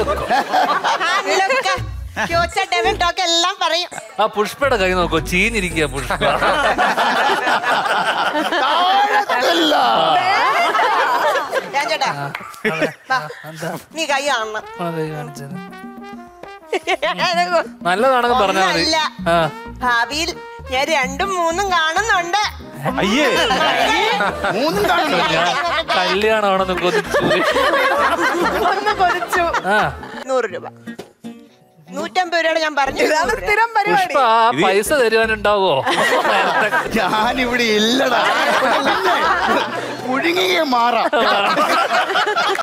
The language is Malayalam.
ഹാൻഡ്ലുക്ക് ഫ്യൂച്ചർ ഡെവൻ ടോക്ക് എല്ലാം പറയും ആ പുഷ്പയുടെ കൈ നോക്കോ ചീഞ്ഞിരിക്കുക പുഷ്പ താഴത്തില്ല. ഞാൻ ചേട്ടാ വാ. നീ കൈ കാണണം അതെ, കാണിച്ചത്. നല്ലതാണെന്ന് പറഞ്ഞാൽ മതി ഒന്നല്ല. ആ ഭാവിയിൽ ഞാൻ രണ്ടും മൂന്നും കാണുന്നുണ്ട് അയ്യേ മൂന്നും കാണുന്നു കല്യാണമാണെന്ന് കൊതിച്ചു ഒന്ന് കൊതിച്ചു ആ നൂറ് രൂപ നൂറ്റമ്പത് രൂപയുടെ ഞാൻ പറഞ്ഞു ഇതാണ് സ്ഥിരം പരിപാടി പുഷ്പ ആ പൈസ തരുവാനുണ്ടാവോ ഞാനിവിടെ ഇല്ലടാ പുഴുങ്ങി മാറാം